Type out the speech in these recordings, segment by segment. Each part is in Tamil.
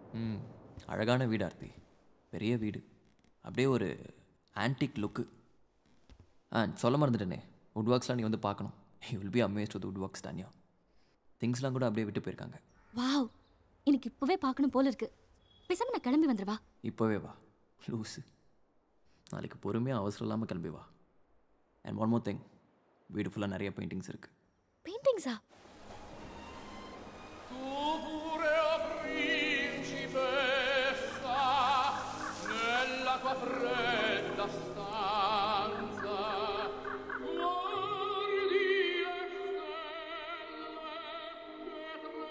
ம் அழகான வீடு ஆர்த்தி பெரிய வீடு அப்படியே ஒரு ஆன்டிக் லுக்கு ஆ சொல்ல மறந்துட்டேனே வுட் ஒர்க்ஸ்லாம் நீ வந்து பார்க்கணும் you will be amazed with wood works தானியா திங்ஸ்லாம் கூட அப்படியே விட்டு போயிருக்காங்க வாவ் எனக்கு இப்போவே பார்க்கணும் போல இருக்கு பேசாம நான் கிளம்பி வந்துடுவா இப்போவே வா லூஸு நாளைக்கு பொறுமையாக அவசரம் இல்லாமல் கிளம்பி வா அண்ட் ஒன் மோர் திங் வீடு ஃபுல்லாக நிறைய பெயிண்டிங்ஸ் இருக்குது பெயிண்டிங்ஸா nella tua fredda stanza guardi le stelle che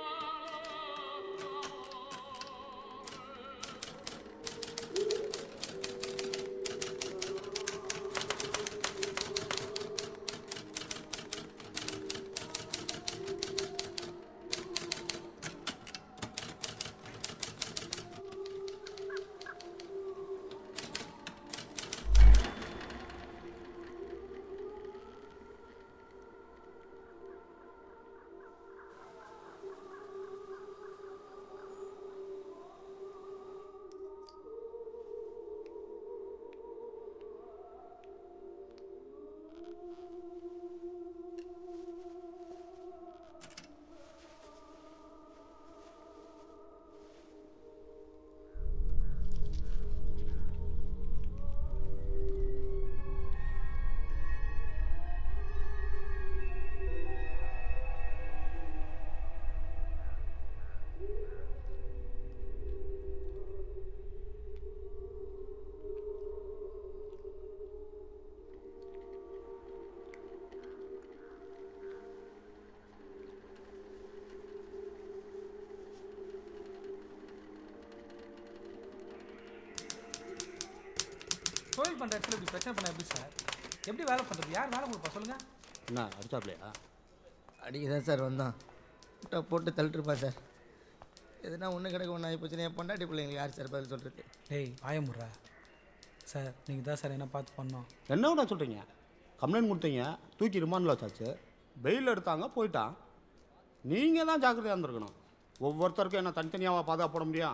தொழில் பண்ணுற இடத்துல இப்படி பிரச்சனை பண்ண எப்படி சார் எப்படி வேலை பண்ணுறது யார் வேலை கொடுப்பா சொல்லுங்கள் என்ன அடிச்சாப்லையா அடிக்க தான் சார் வந்தான் விட்டா போட்டு தள்ளிட்டுருப்பா சார் எதுனா ஒன்று கிடக்க ஒன்று ஆகி போச்சுன்னா என் பொண்டாட்டி பிள்ளைங்களுக்கு யார் சார் பதில் சொல்கிறது டேய் ஆயமுட்றா சார் நீங்கள் தான் சார் என்ன பார்த்து பண்ணோம் என்ன விட சொல்கிறீங்க கம்ப்ளைண்ட் கொடுத்தீங்க தூக்கி ரிமாண்டில் வச்சாச்சு பெயில் எடுத்தாங்க போயிட்டான் நீங்கள் தான் ஜாக்கிரதையாக இருந்திருக்கணும் ஒவ்வொருத்தருக்கும் என்ன தனித்தனியாக பாதுகாப்பு போட முடியும்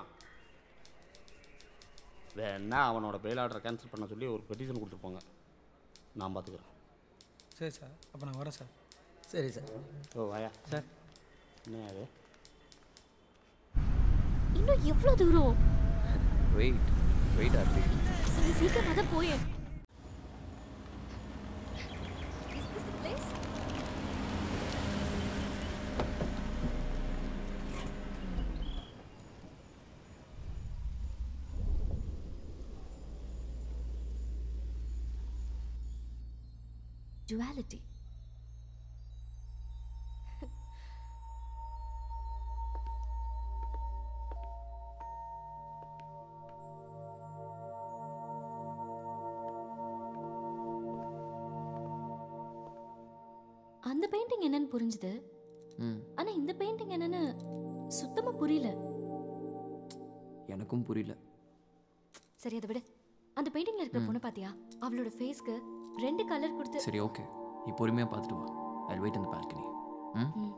வேணா அவனோட பெயில் ஆர்டரை கேன்சல் பண்ண சொல்லி ஒரு பெட்டிஷன் கொடுத்துருப்பாங்க நான் பார்த்துக்குறேன் சரி சார் அப்போ நான் வரேன் சார் சரி சார் ஓ வாயா சார் என்ன அது இன்னும் எவ்வளோ தூரம் வெயிட் வெயிட் ஆர்த்தி சரி, சீக்கிரமா தான் போயேன் Is this the place? Duality. அந்த பெயிண்டிங் என்னன்னு புரிஞ்சுது ம் ஆனா இந்த பெயிண்டிங் என்னன்னு சுத்தமா புரியல எனக்கும் புரியல சரி அதை விடு அந்த பெயிண்டிங்ல இருக்கிற பொண்ணு பாத்தியா அவளோட ஃபேஸ்க்கு ரெண்டு கலர் கொடுத்து சரி ஓகே நீ பொறுமையாக பார்த்துட்டு வா ஐ வெயிட் அந்த பால்கனி ம் ம்.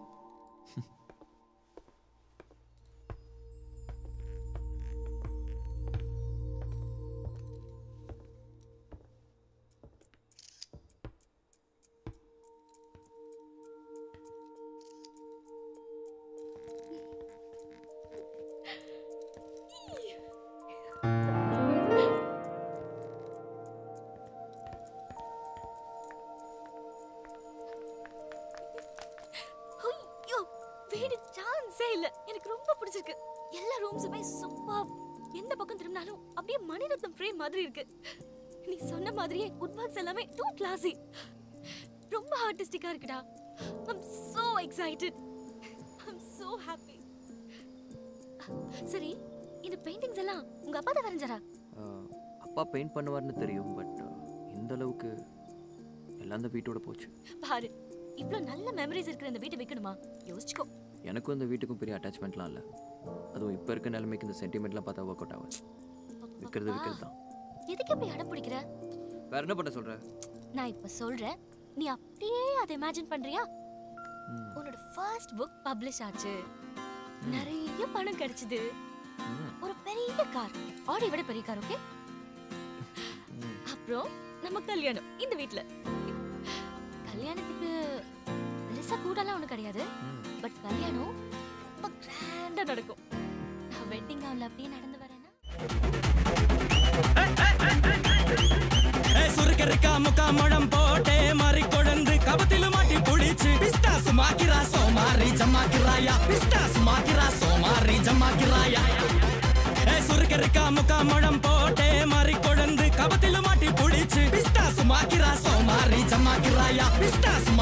ஐயோ வீடு சான்ஸே இல்ல எனக்கு ரொம்ப பிடிச்சிருக்கு எல்லா ரூம்ஸுமே சூப்பர் எந்த பக்கம் திரும்பினாலும் அப்படியே மணிரத்னம் ஃப்ரேம் மாதிரி இருக்கு நீ சொன்ன மாதிரியே உட்பாக்ஸ் எல்லாமே டூ கிளாஸி ரொம்ப ஆர்டிஸ்டிக்கா இருக்குடா I'm so excited I'm so happy சரி இந்த பெயிண்டிங்ஸ் எல்லாம் உங்க அப்பா தான் வரைஞ்சாரா ஆஹ், அப்பா பெயிண்ட் பண்ணுவார்னு தெரியும் பட் இந்த அளவுக்கு எல்லாம் அந்த வீட்டோட போச்சு பாரு இவ்ளோ நல்ல மெமரிஸ் இருக்கிற இந்த வீட்டை விற்கணுமா யோசிச்சுக்கோ எனக்கும் இந்த வீட்டுக்கும் பெரிய அட்டாச்மெண்ட்லாம் இல்லை அதுவும் இப்போ இருக்க நிலைமைக்கு இந்த சென்டிமெண்ட்லாம் பார்த்தா ஒர்க் அவுட் ஆகாது விற்கிறது விற்கிறது தான் எதுக்கு இப்படி அடம் பிடிக்கிற வேற என்ன பண்ண சொல்ற நான் இப்ப சொல்றேன் நீ அப்படியே அதை இமேஜின் பண்றியா உன்னோட ஃபர்ஸ்ட் புக் பப்ளிஷ் ஆச்சு நிறைய பணம் கிடைச்சது ஒரு பெரிய கார் ஆடி விட பெரிய கார் ஓகே அப்புறம் நம்ம கல்யாணம் இந்த வீட்ல கல்யாணத்துக்கு பெருசா கூடலாம் ஒண்ணும் கிடையாது பட் கல்யாணம் ரொம்ப கிராண்டா நடக்கும் நான் வெட்டிங் கவுன்ல அப்படியே நடந்து வரேன்னா சுருக்கருக்கா முக்கா முழம் போட்டே மாறி கொழுந்து கபத்தில மாட்டி புடிச்சு பிஸ்தாஸ் மாக்கிரா சோமாரி ஜமாக்கிராயா பிஸ்தாஸ் மாக்கிரா சோமாரி ஜமாக்கிராயா ஏ சுருக்கருக்கா முக்கா முழம் போட்டே மாறி கொழுந்து கபத்தில மாட்டி புடிச்சு பிஸ்தாஸ் மாக்கிரா சோமாரி ஜமாக்கிராயா பிஸ்தாஸ்